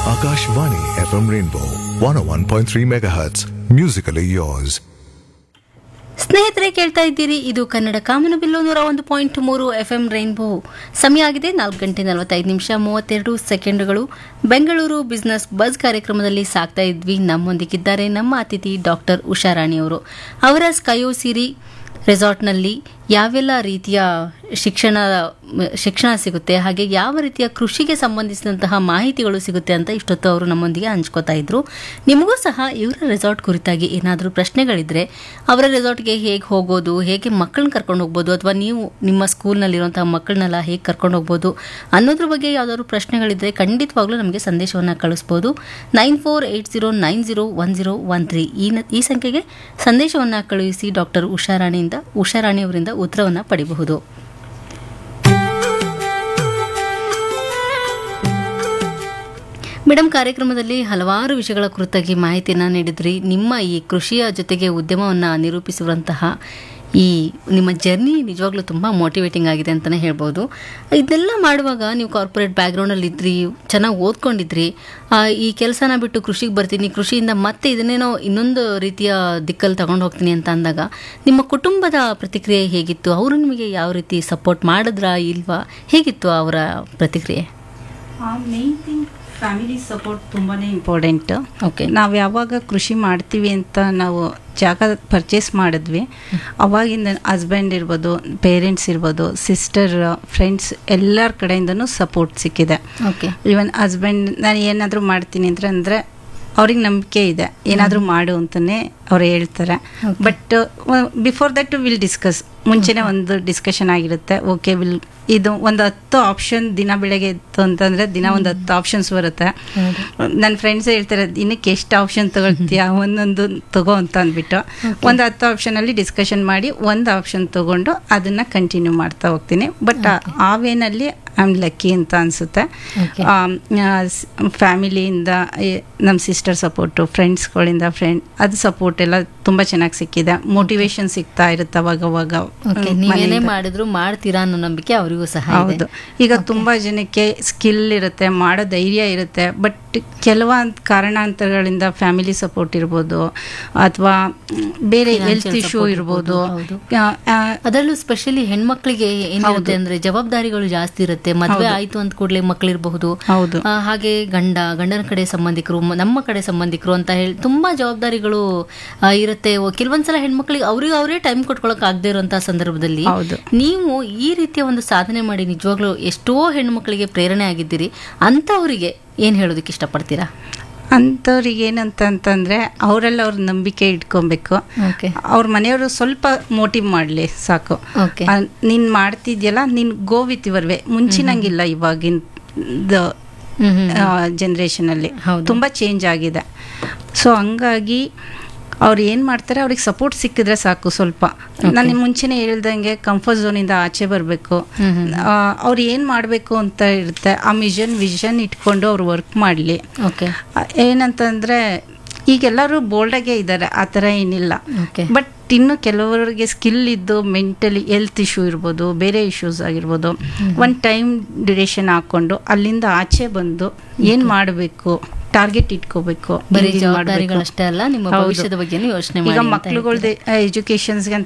Akashvani FM Rainbow 101.3 MHz. Musically yours. ಸ್ನೇಹಿತರೆ ಕೇಳ್ತಾ ಇದ್ದೀರಿ ಇದು ಕನ್ನಡ ಕಾಮನಬಿಲ್ಲು ನೂರ ಒಂದು ಪಾಯಿಂಟ್ ಮೂರು ಎಫ್ ಎಂ ರೈನ್ಬೋ ಸಮಯ ಆಗಿದೆ ನಾಲ್ಕು ಗಂಟೆ ನಲವತ್ತೈದು ನಿಮಿಷ ಮೂವತ್ತೆರಡು ಸೆಕೆಂಡ್ಗಳು ಬೆಂಗಳೂರು ಬಿಸ್ನೆಸ್ ಬಸ್ ಕಾರ್ಯಕ್ರಮದಲ್ಲಿ ಸಾಕ್ತಾ ಇದ್ವಿ ನಮ್ಮೊಂದಿಗಿದ್ದಾರೆ ನಮ್ಮ ಅತಿಥಿ ಡಾಕ್ಟರ್ ಉಷಾರಾಣಿ ಅವರು ಅವರ ಸ್ಕಯೋ ಸಿರಿ ರೆಸಾರ್ಟ್ನಲ್ಲಿ ಯಾವೆಲ್ಲ ರೀತಿಯ ಶಿಕ್ಷಣ ಶಿಕ್ಷಣ ಸಿಗುತ್ತೆ ಹಾಗೆ ಯಾವ ರೀತಿಯ ಕೃಷಿಗೆ ಸಂಬಂಧಿಸಿದಂತಹ ಮಾಹಿತಿಗಳು ಸಿಗುತ್ತೆ ಅಂತ ಇಷ್ಟೊತ್ತು ಅವರು ನಮ್ಮೊಂದಿಗೆ ಹಂಚ್ಕೋತಾ ಇದ್ರು ನಿಮಗೂ ಸಹ ಇವರ ರೆಸಾರ್ಟ್ ಕುರಿತಾಗಿ ಏನಾದರೂ ಪ್ರಶ್ನೆಗಳಿದ್ರೆ ಅವರ ರೆಸಾರ್ಟ್ಗೆ ಹೇಗೆ ಹೋಗೋದು ಹೇಗೆ ಮಕ್ಕಳನ್ನ ಕರ್ಕೊಂಡು ಹೋಗ್ಬೋದು ಅಥವಾ ನೀವು ನಿಮ್ಮ ಸ್ಕೂಲ್ನಲ್ಲಿರುವಂತಹ ಮಕ್ಕಳನ್ನೆಲ್ಲ ಹೇಗೆ ಕರ್ಕೊಂಡು ಹೋಗ್ಬೋದು ಅನ್ನೋದ್ರ ಬಗ್ಗೆ ಯಾವ್ದಾದ್ರು ಪ್ರಶ್ನೆಗಳಿದ್ರೆ ಖಂಡಿತವಾಗ್ಲೂ ನಮಗೆ ಸಂದೇಶವನ್ನು ಕಳಿಸ್ಬೋದು nine four eight zero nine zero one zero one three ಈ ನ- ಈ ಸಂಖ್ಯೆಗೆ ಸಂದೇಶವನ್ನು ಕಳುಹಿಸಿ ಡಾಕ್ಟರ್ ಉಷಾರಾಣಿಯಿಂದ ಉಷಾರಾಣಿ ಅವರಿಂದ ಉತ್ತರವನ್ನು ಪಡಿಬಹುದು ಮೇಡಮ್ ಕಾರ್ಯಕ್ರಮದಲ್ಲಿ ಹಲವಾರು ವಿಷಯಗಳ ಕುರಿತಾಗಿ ಮಾಹಿತಿಯನ್ನು ನೀಡಿದ್ರಿ ನಿಮ್ಮ ಈ ಕೃಷಿಯ ಜೊತೆಗೆ ಉದ್ಯಮವನ್ನು ನಿರೂಪಿಸುವಂತಹ ಈ ನಿಮ್ಮ ಜರ್ನಿ ನಿಜವಾಗ್ಲೂ ತುಂಬ ಮೋಟಿವೇಟಿಂಗ್ ಆಗಿದೆ ಅಂತಲೇ ಹೇಳ್ಬೋದು ಇದೆಲ್ಲ ಮಾಡುವಾಗ ನೀವು ಕಾರ್ಪೊರೇಟ್ ಬ್ಯಾಕ್ಗ್ರೌಂಡಲ್ಲಿ ಇದ್ರಿ ಚೆನ್ನಾಗಿ ಓದ್ಕೊಂಡಿದ್ರಿ ಆ, ಈ ಕೆಲಸನ ಬಿಟ್ಟು ಕೃಷಿಗೆ ಬರ್ತೀನಿ ಕೃಷಿಯಿಂದ ಮತ್ತೆ ಇದನ್ನೇನೋ ಇನ್ನೊಂದು ರೀತಿಯ ದಿಕ್ಕಲ್ಲಿ ತಗೊಂಡು ಹೋಗ್ತೀನಿ ಅಂತ ಅಂದಾಗ ನಿಮ್ಮ ಕುಟುಂಬದ ಪ್ರತಿಕ್ರಿಯೆ ಹೇಗಿತ್ತು ಅವರು ನಿಮಗೆ ಯಾವ ರೀತಿ ಸಪೋರ್ಟ್ ಮಾಡಿದ್ರಾ ಇಲ್ವಾ ಹೇಗಿತ್ತು ಅವರ ಪ್ರತಿಕ್ರಿಯೆ ಮೇನ್ ಥಿಂಗ್ ಫ್ಯಾಮಿಲಿ ಸಪೋರ್ಟ್ ತುಂಬಾ ಇಂಪಾರ್ಟೆಂಟ್ ಓಕೆ ನಾವು ಯಾವಾಗ ಕೃಷಿ ಮಾಡ್ತೀವಿ ಅಂತ ನಾವು ಜಾಗ ಪರ್ಚೇಸ್ ಮಾಡಿದ್ವಿ ಅವಾಗಿಂದ ಹಸ್ಬೆಂಡ್ ಇರ್ಬೋದು ಪೇರೆಂಟ್ಸ್ ಇರ್ಬೋದು ಸಿಸ್ಟರ್ ಫ್ರೆಂಡ್ಸ್ ಎಲ್ಲರ ಕಡೆಯಿಂದನೂ ಸಪೋರ್ಟ್ ಸಿಕ್ಕಿದೆ ಓಕೆ ಈವನ್ ಹಸ್ಬೆಂಡ್ ನಾನು ಏನಾದರೂ ಮಾಡ್ತೀನಿ ಅಂದ್ರೆ ಅಂದರೆ ಅವ್ರಿಗೆ ನಂಬಿಕೆ ಇದೆ ಏನಾದರೂ ಮಾಡು ಅಂತಲೇ ಅವ್ರು ಹೇಳ್ತಾರೆ but before that will discuss ಮುಂಚೆನೇ ಒಂದು ಡಿಸ್ಕಷನ್ ಆಗಿರುತ್ತೆ ಓಕೆ ವಿಲ್ ಇದು ಒಂದು ಹತ್ತು ಆಪ್ಷನ್ ದಿನ ಬೆಳಗ್ಗೆ ಇತ್ತು ಅಂತಂದರೆ ದಿನ ಒಂದು ಹತ್ತು ಆಪ್ಷನ್ಸ್ ಬರುತ್ತೆ ನನ್ನ ಫ್ರೆಂಡ್ಸ್ ಹೇಳ್ತಾರೆ ದಿನಕ್ಕೆ ಎಷ್ಟು ಆಪ್ಷನ್ ತಗೊಳ್ತೀಯ ಒಂದೊಂದು ತಗೋ ಅಂತ ಅಂದ್ಬಿಟ್ಟು ಒಂದು ಹತ್ತು ಆಪ್ಷನಲ್ಲಿ ಡಿಸ್ಕಷನ್ ಮಾಡಿ ಒಂದು ಆಪ್ಷನ್ ತಗೊಂಡು ಅದನ್ನು ಕಂಟಿನ್ಯೂ ಮಾಡ್ತಾ ಹೋಗ್ತೀನಿ ಬಟ್ ಆ ವೇನಲ್ಲಿ ಐ ಆಮ್ ಲಕ್ಕಿ ಅಂತ ಅನಿಸುತ್ತೆ Okay. ಫ್ಯಾಮಿಲಿಯಿಂದ ನಮ್ಮ ಸಿಸ್ಟರ್ ಸಪೋರ್ಟು ಫ್ರೆಂಡ್ಸ್ಗಳಿಂದ ಫ್ರೆಂಡ್ ಅದು ಸಪೋರ್ಟ್ ಎಲ್ಲ ತುಂಬ ಚೆನ್ನಾಗಿ ಸಿಕ್ಕಿದೆ ಮೋಟಿವೇಶನ್ ಸಿಗ್ತಾ ಇರುತ್ತೆ ಅವಾಗ ಅವಾಗ ಓಕೆ ಹ್ಮ್, ನೀವೇನೇ ಮನೆಯಿಂದ. ಮಾಡಿದ್ರು ಮಾಡ್ತೀರಾ ಅನ್ನೋ ನಂಬಿಕೆ ಅವರಿಗೂ ಸಹ ಇದೆ ಹೌದು ಈಗ ತುಂಬಾ ಜನಕ್ಕೆ ಸ್ಕಿಲ್ ಇರುತ್ತೆ ಮಾಡೋ ಧೈರ್ಯ ಇರುತ್ತೆ ಬಟ್ ಕೆಲವೊಂದು ಕಾರಣಾಂತರಗಳಿಂದ ಫ್ಯಾಮಿಲಿ ಸಪೋರ್ಟ್ ಇರ್ಬೋದು ಅಥವಾ ಬೇರೆ Financial ಹೆಲ್ತ್ ಇಶ್ಯೂ support ಇರ್ಬೋದು ಇರ್ಬೋದು, ಆ, ಆ, ಅದರಲ್ಲೂ ಸ್ಪೆಷಲಿ ಹೆಣ್ಮಕ್ಳಿಗೆ ಏನಿರುತ್ತೆ ಅಂದ್ರೆ ಜವಾಬ್ದಾರಿಗಳು ಜಾಸ್ತಿ ಇರುತ್ತೆ ಮದ್ವೆ ಆಯ್ತು ಅಂತ ಕೂಡಲೇ ಮಕ್ಕಳಿರಬಹುದು ಹೌದು ಆ, ಹಾಗೆ ಗಂಡ ಗಂಡನ ಕಡೆ ಸಂಬಂಧಿಕರು ಮ- ನಮ್ಮ ಕಡೆ ಸಂಬಂಧಿಕರು ಅಂತ ಹೇಳಿ ತುಂಬಾ ಜವಾಬ್ದಾರಿಗಳು ಆ, ಇರುತ್ತೆ ಓ, ಕೆಲವೊಂದ್ಸಲ ಹೆಣ್ಮಕ್ಳಿಗೆ ಅವ್ರಿಗೆ ಅವರೇ ಟೈಮ್ ಕೊಟ್ಕೊಳಕ್ ಆಗದೆ ಇರುವಂತಹ ಸಂದರ್ಭದಲ್ಲಿ ಹೌದು ನೀವು ಈ ರೀತಿಯ ಒಂದು ಸಾಧನೆ ಮಾಡಿ ನಿಜವಾಗ್ಲೂ ಎಷ್ಟೋ ಹೆಣ್ಮಕ್ಳಿಗೆ ಪ್ರೇರಣೆ ಆಗಿದ್ದೀರಿ ಅಂತವರಿಗೆ ಏನ್ ಹೇಳೋದಕ್ಕೆ ಇಷ್ಟಪಡ್ತೀರಾ ಅಂಥವ್ರಿಗೆ ಏನಂತ ಅಂತಂದ್ರೆ ಅವರೆಲ್ಲ ಅವ್ರ ನಂಬಿಕೆ ಇಟ್ಕೊಬೇಕು ಓಕೆ ಅವ್ರ ಮನೆಯವರು ಸ್ವಲ್ಪ ಮೋಟಿವ್ ಮಾಡಲಿ ಸಾಕು ಓಕೆ ಆ, ನೀನ್ ಮಾಡ್ತಿದ್ಯಲ್ಲ ನೀನ್ ಗೋ ವಿತ್ ಯುವರ್ ವೇ ಮುಂಚಿನಂಗಿಲ್ಲ ಇವಾಗಿನ ಹ್ಮ್ ಹ್ಮ್ ಜನ್ರೇಷನಲ್ಲಿ ಹೌದು. ತುಂಬ ಚೇಂಜ್ ಆಗಿದೆ ಸೊ ಹಂಗಾಗಿ ಅವ್ರು ಏನು ಮಾಡ್ತಾರೆ ಅವ್ರಿಗೆ ಸಪೋರ್ಟ್ ಸಿಕ್ಕಿದ್ರೆ ಸಾಕು ಸ್ವಲ್ಪ ನಾನು ಮುಂಚೆನೇ ಹೇಳ್ದಂಗೆ ಕಂಫರ್ಟ್ ಝೋನಿಂದ ಆಚೆ ಬರಬೇಕು ಹ್ಮ್ ಹ್ಮ್ ಅವ್ರು ಏನು ಮಾಡಬೇಕು ಅಂತ ಇರುತ್ತೆ ಆ ಮಿಷನ್ ವಿಷನ್ ಇಟ್ಕೊಂಡು ಅವ್ರು ವರ್ಕ್ ಮಾಡಲಿ ಓಕೆ ಏನಂತಂದರೆ ಈಗೆಲ್ಲರೂ ಬೋಲ್ಡಾಗೆ ಇದ್ದಾರೆ ಆ ಥರ ಏನಿಲ್ಲ ಓಕೆ ಬಟ್ ಇನ್ನು ಕೆಲವರಿಗೆ ಸ್ಕಿಲ್ ಇದ್ದು ಮೆಂಟಲಿ ಹೆಲ್ತ್ ಇಶ್ಯೂ ಇರ್ಬೋದು ಬೇರೆ ಇಶ್ಯೂಸ್ ಆಗಿರ್ಬೋದು ಒಂದು ಟೈಮ್ ಡ್ಯೂರೇಷನ್ ಹಾಕೊಂಡು ಅಲ್ಲಿಂದ ಆಚೆ ಬಂದು ಏನು ಮಾಡಬೇಕು ಟಾರ್ಗೆಟ್ ಇಟ್ಕೋಬೇಕು ಬರೀ ಹಿಂಗಿಂಗ್ ಮಾಡ್ಬೇಕು. ಜವಾಬ್ದಾರಿಗಳಷ್ಟೇ ಅಲ್ಲ ನಿಮ್ಮ ಹೌದು. ಭವಿಷ್ಯದ ಬಗ್ಗೆನೂ ಯೋಚನೆ ಈಗ ಮಾಡಿ ಅಂತ ಮಕ್ಳುಗಳ್ದು ಎಜುಕೇಶನ್ಸ್ಗೆ